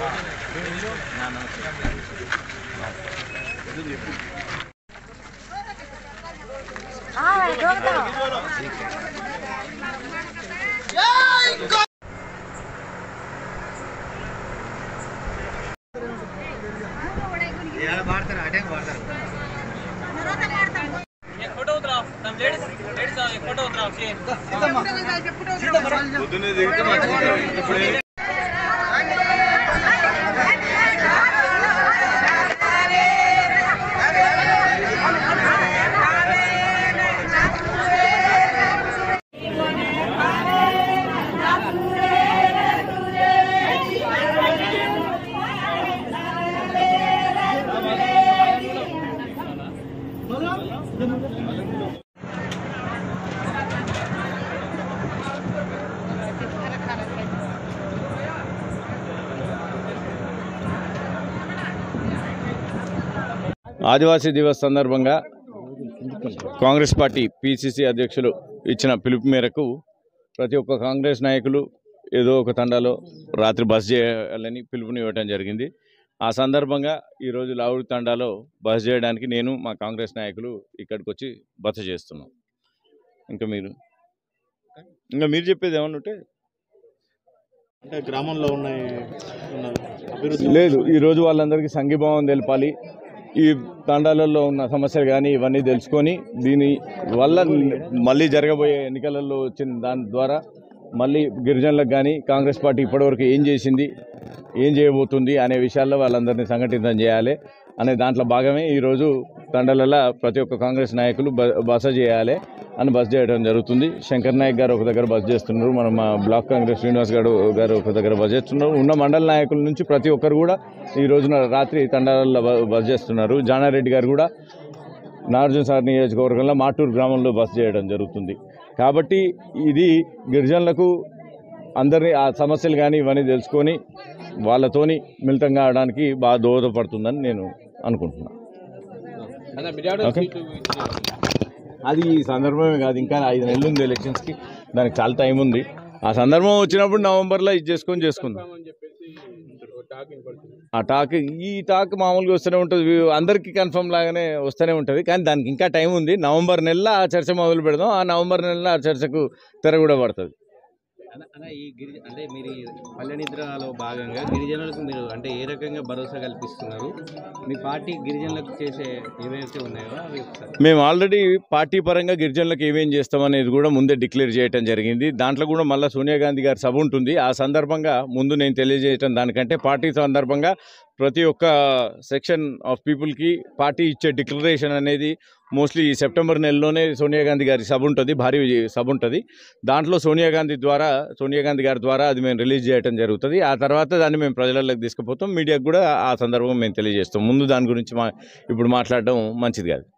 एक फोटो उतराओ तुम ladies ladies आओ एक फोटो उतराओ प्लीज ఆదివాసీ దివస్ సందర్భంగా కాంగ్రెస్ పార్టీ పిసిసి అధ్యక్షులు ఇచ్చిన పిలుపు మేరకు ప్రతి ఒక్క కాంగ్రెస్ నాయకులు ఏదో ఒక తండాలో రాత్రి బస్ చేయాలని పిలుపునివ్వటం జరిగింది ఆ సందర్భంగా ఈరోజు లావుడి తండాలో బస్ చేయడానికి నేను మా కాంగ్రెస్ నాయకులు ఇక్కడికి వచ్చి బస చేస్తున్నాం ఇంకా మీరు ఇంకా మీరు చెప్పేది ఏమన్నా ఉంటే అంటే గ్రామంలో ఉన్నాయి ఉన్న అభివృద్ధి లేదు ఈరోజు వాళ్ళందరికీ సంఘీభావం తెలపాలి ఈ తండాలలో ఉన్న సమస్యలు కానీ ఇవన్నీ తెలుసుకొని దీని వల్ల మళ్ళీ జరగబోయే ఎన్నికలలో వచ్చిన దాని ద్వారా మళ్ళీ గిరిజనులకు కానీ కాంగ్రెస్ పార్టీ ఇప్పటివరకు ఏం చేసింది ఏం చేయబోతుంది అనే విషయాల్లో వాళ్ళందరినీ సంఘటితం చేయాలి అనే దాంట్లో భాగమే ఈరోజు తండాలలో ప్రతి ఒక్క కాంగ్రెస్ నాయకులు బ బస చేయాలి అని బస్ చేయడం జరుగుతుంది శంకర్ నాయక్ గారు ఒక దగ్గర బస్ చేస్తున్నారు మన మా బ్లాక్ కాంగ్రెస్ శ్రీనివాస్ గారు గారు ఒక దగ్గర బస్ చేస్తున్నారు ఉన్న మండల నాయకుల నుంచి ప్రతి ఒక్కరు కూడా ఈ రోజున రాత్రి తండాలలో బ- బస్ చేస్తున్నారు జానారెడ్డి గారు కూడా నాగార్జున సార్ నియోజకవర్గంలో మాటూరు గ్రామంలో బస్ చేయడం జరుగుతుంది కాబట్టి ఇది గిరిజనులకు అందరినీ ఆ సమస్యలు కానీ ఇవన్నీ తెలుసుకొని వాళ్ళతోని మిళితంగా ఆడడానికి బాగా దోహదపడుతుందని నేను అనుకుంటున్నాను ఓకే అది ఈ సందర్భమే కాదు ఇంకా ఐదు నెలలు ఉంది ఎలక్షన్స్కి దానికి చాలా టైం ఉంది ఆ సందర్భం వచ్చినప్పుడు నవంబర్లో ఇది చేసుకొని చేసుకుందాం ఆ టాక్ ఈ టాక్ మామూలుగా వస్తూనే ఉంటుంది వీ- అందరికీ కన్ఫర్మ్ లాగానే వస్తూనే ఉంటుంది కానీ దానికి ఇంకా టైం ఉంది నవంబర్ నెలలో ఆ చర్చ మొదలు పెడదాం ఆ నవంబర్ నెలలో ఆ చర్చకు తెర కూడా పడుతుంది అన్న- అన్న ఈ గిరిజ అంటే మీరు ఈ పల్లె నిద్రలో భాగంగా గిరిజనులకు మీరు అంటే ఏ రకంగా భరోసా కల్పిస్తున్నారు మీ పార్టీ గిరిజనులకు చేసే ఏవైతే ఉన్నాయో అవి ఒకసారి మేము ఆల్రెడీ పార్టీ పరంగా గిరిజనులకు ఏమేం చేస్తామనేది కూడా ముందే డిక్లేర్ చేయడం జరిగింది దాంట్లో కూడా మళ్ళీ సోనియా గాంధీ గారి సభ ఉంటుంది ఆ సందర్భంగా ముందు నేను తెలియజేయటం దానికంటే పార్టీ సందర్భంగా ప్రతి ఒక్క సెక్షన్ ఆఫ్ పీపుల్కి పార్టీ ఇచ్చే డిక్లరేషన్ అనేది మోస్ట్లీ ఈ సెప్టెంబర్ నెలలోనే సోనియా గాంధీ గారి సభ ఉంటుంది భారీ సభ ఉంటుంది దాంట్లో సోనియా గాంధీ ద్వారా సోనియా గాంధీ గారి ద్వారా అది మేము రిలీజ్ చేయడం జరుగుతుంది ఆ తర్వాత దాన్ని మేము ప్రజలలోకి తీసుకుపోతాం మీడియాకు కూడా ఆ సందర్భం మేము తెలియజేస్తాం ముందు దాని గురించి మా ఇప్పుడు మాట్లాడడం మంచిది కాదు